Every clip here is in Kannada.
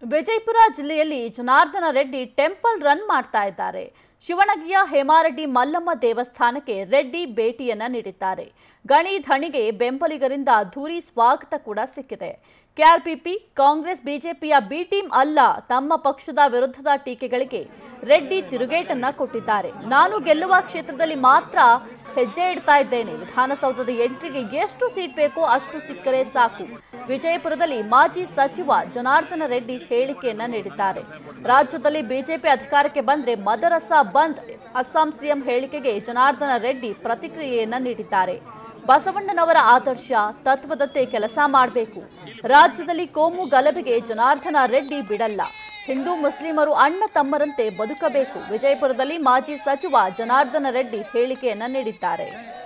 ವಿಜಯಪುರ ಜಿಲ್ಲೆಯಲ್ಲಿ ಜನಾರ್ದನ ರೆಡ್ಡಿ ಟೆಂಪಲ್ ರನ್ ಮಾಡ್ತಾ ಇದ್ದಾರೆ ಶಿವಣಗಿಯ ಹೇಮಾರೆಡ್ಡಿ ಮಲ್ಲಮ್ಮ ದೇವಸ್ಥಾನಕ್ಕೆ ರೆಡ್ಡಿ ಭೇಟಿಯನ್ನ ನೀಡಿದ್ದಾರೆ ಗಣಿ ಧಣಿಗೆ ಬೆಂಬಲಿಗರಿಂದ ಅದ್ದೂರಿ ಸ್ವಾಗತ ಕೂಡ ಸಿಕ್ಕಿದೆ ಕೆಆರ್ಪಿಪಿ ಕಾಂಗ್ರೆಸ್ ಬಿಜೆಪಿಯ ಬಿ ಟೀಮ್ ಅಲ್ಲ ತಮ್ಮ ಪಕ್ಷದ ವಿರುದ್ಧದ ಟೀಕೆಗಳಿಗೆ ರೆಡ್ಡಿ ತಿರುಗೇಟನ್ನ ಕೊಟ್ಟಿದ್ದಾರೆ ನಾನು ಗೆಲ್ಲುವ ಕ್ಷೇತ್ರದಲ್ಲಿ ಮಾತ್ರ ಹೆಜ್ಜೆ ಇಡ್ತಾ ಇದ್ದೇನೆ ವಿಧಾನಸೌಧದ ಎಂಟ್ರಿಗೆ ಎಷ್ಟು ಸೀಟ್ ಬೇಕೋ ಅಷ್ಟು ಸಿಕ್ಕರೆ ಸಾಕು ವಿಜಯಪುರದಲ್ಲಿ ಮಾಜಿ ಸಚಿವ ಜನಾರ್ದನ ರೆಡ್ಡಿ ಹೇಳಿಕೆಯನ್ನ ನೀಡಿದ್ದಾರೆ ರಾಜ್ಯದಲ್ಲಿ ಬಿಜೆಪಿ ಅಧಿಕಾರಕ್ಕೆ ಬಂದ್ರೆ ಮದರಸ ಬಂದ್ ಅಸ್ಸಾಂ ಸಿಎಂ ಹೇಳಿಕೆಗೆ ಜನಾರ್ದನ ರೆಡ್ಡಿ ಪ್ರತಿಕ್ರಿಯೆಯನ್ನ ನೀಡಿದ್ದಾರೆ ಬಸವಣ್ಣನವರ ಆದರ್ಶ ತತ್ವದಂತೆ ಕೆಲಸ ಮಾಡಬೇಕು ರಾಜ್ಯದಲ್ಲಿ ಕೋಮು ಗಲಭೆಗೆ ಜನಾರ್ದನ ರೆಡ್ಡಿ ಬಿಡಲ್ಲ ಹಿಂದೂ ಮುಸ್ಲಿಮರು ಅಣ್ಣ ತಮ್ಮರಂತೆ ಬದುಕಬೇಕು ವಿಜಯಪುರದಲ್ಲಿ ಮಾಜಿ ಸಚಿವ ಜನಾರ್ದನ ರೆಡ್ಡಿ ಹೇಳಿಕೆಯನ್ನ ನೀಡಿದ್ದಾರೆ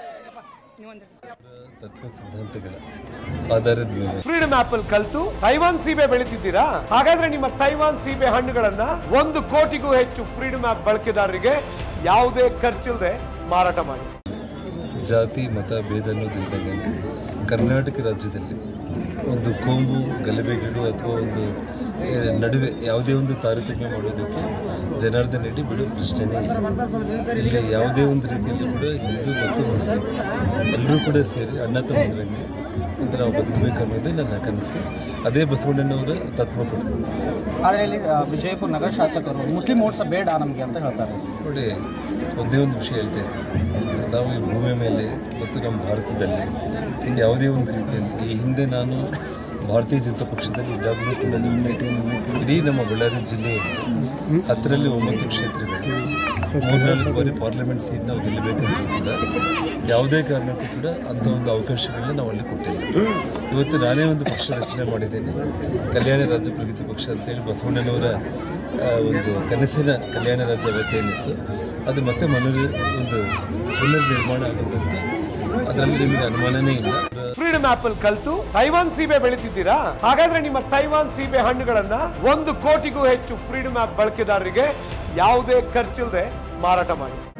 ತತ್ವ ಸಿದ್ಧಾಂತಗಳ ಆಧಾರದ ಮೇಲೆ ಫ್ರೀಡಮ್ ಆಪ್ ಅಲ್ಲಿ ಕಲ್ತು ತೈವಾನ್ ಸೀಬೆ ಬೆಳಿತಿದ್ದೀರಾ ಹಾಗಾದ್ರೆ ನಿಮ್ಮ ತೈವಾನ್ ಸೀಬೆ ಹಣ್ಣುಗಳನ್ನ ಒಂದು ಕೋಟಿಗೂ ಹೆಚ್ಚು ಫ್ರೀಡಮ್ ಆಪ್ ಬಳಕೆದಾರರಿಗೆ ಯಾವುದೇ ಖರ್ಚಿಲ್ಲದೆ ಮಾರಾಟ ಮಾಡಿ ಜಾತಿ ಮತ ಭೇದ ಅನ್ನೋದಿಲ್ದಂಗೆ ಕರ್ನಾಟಕ ರಾಜ್ಯದಲ್ಲಿ ಒಂದು ಕೋಮು ಗಲಭೆಗಳು ಅಥವಾ ಒಂದು ಏ, ನಡುವೆ ಯಾವುದೇ ಒಂದು ತಾರತಮ್ಯ ಮಾಡೋದಕ್ಕೆ ಜನಾರ್ದನ್ ರೆಡ್ಡಿ ಬಿಡೋ ಪ್ರಶ್ನೆನೇ ಇಲ್ಲ ಇಲ್ಲಿ ಯಾವುದೇ ಒಂದು ರೀತಿಯಲ್ಲಿ ಕೂಡ ಹಿಂದೂ ಮತ್ತು ಮುಸ್ಲಿಂ ಎಲ್ಲರೂ ಕೂಡ ಸೇರಿ ಅಣ್ಣ ತಮ್ಮಂದ್ರಂಗೆ ಅಂತ ನಾವು ಬದುಕಬೇಕು ಅನ್ನೋದೇ ನನ್ನ ಕನಸು ಅದೇ ಬಸವಣ್ಣನವರ ತತ್ವ ಕೂಡ ಆದರೆ ಇಲ್ಲಿ ಆ, ವಿಜಯಪುರ ನಗರ ಶಾಸಕರು ಮುಸ್ಲಿಂ ಓಟ್ಸ್ ಬೇಡ ನಮಗೆ ಅಂತ ಹೇಳ್ತಾರೆ ನೋಡಿ ಒಂದೇ ಒಂದು ವಿಷಯ ಹೇಳ್ತಾ ಇದ್ದೀನಿ ನಾವು ಈ ಭೂಮಿಯ ಮೇಲೆ ಮತ್ತು ನಮ್ಮ ಭಾರತದಲ್ಲಿ ಇನ್ನು ಯಾವುದೇ ಒಂದು ರೀತಿಯಲ್ಲಿ ಈ ಹಿಂದೆ ನಾನು ಭಾರತೀಯ ಜನತಾ ಪಕ್ಷದಲ್ಲಿ ಇದ್ದಾಗಲೂ ಕೂಡ ಇಡೀ ನಮ್ಮ ಬಳ್ಳಾರಿ ಜಿಲ್ಲೆಯಲ್ಲಿ ಹತ್ತರಲ್ಲಿ ಒಂಬತ್ತು ಕ್ಷೇತ್ರಗಳು ಮೂರ್ನಾಲ್ಕು ಬಾರಿ ಪಾರ್ಲಿಮೆಂಟ್ ಸೀಟ್ ನಾವು ಗೆಲ್ಲಬೇಕಂದ್ರೂ ಕೂಡ ಯಾವುದೇ ಕಾರಣಕ್ಕೂ ಕೂಡ ಅಂಥ ಒಂದು ಅವಕಾಶಗಳನ್ನ ನಾವು ಅಲ್ಲಿ ಕೊಟ್ಟಿಲ್ಲ ಇವತ್ತು ನಾನೇ ಒಂದು ಪಕ್ಷ ರಚನೆ ಮಾಡಿದ್ದೇನೆ ಕಲ್ಯಾಣ ರಾಜ್ಯ ಪ್ರಗತಿ ಪಕ್ಷ ಅಂತೇಳಿ ಬಸವಣ್ಣನವರ ಆ, ಒಂದು ಕನಸಿನ ಕಲ್ಯಾಣ ರಾಜ್ಯ ಅವತ್ತೇನಿತ್ತು ಅದು ಮತ್ತೆ ಮನರ್ ಒಂದು ಪುನರ್ ನಿರ್ಮಾಣ ಆಗೋದಂತ ಅದರಲ್ಲಿ ನಿಮಗೆ ಅನುಮಾನನೇ ಇಲ್ಲ ಫ್ರೀಡಮ್ ಆಪ್ ಅಲ್ಲಿ ಕಲ್ತು ತೈವಾನ್ ಸೀಬೆ ಬೆಳಿತಿದ್ದೀರಾ ಹಾಗಾದ್ರೆ ನಿಮ್ಮ ತೈವಾನ್ ಸೀಬೆ ಹಣ್ಣುಗಳನ್ನ ಒಂದು ಕೋಟಿಗೂ ಹೆಚ್ಚು ಫ್ರೀಡಮ್ ಆಪ್ ಬಳಕೆದಾರರಿಗೆ ಯಾವುದೇ ಖರ್ಚಿಲ್ಲದೆ ಮಾರಾಟ ಮಾಡಿ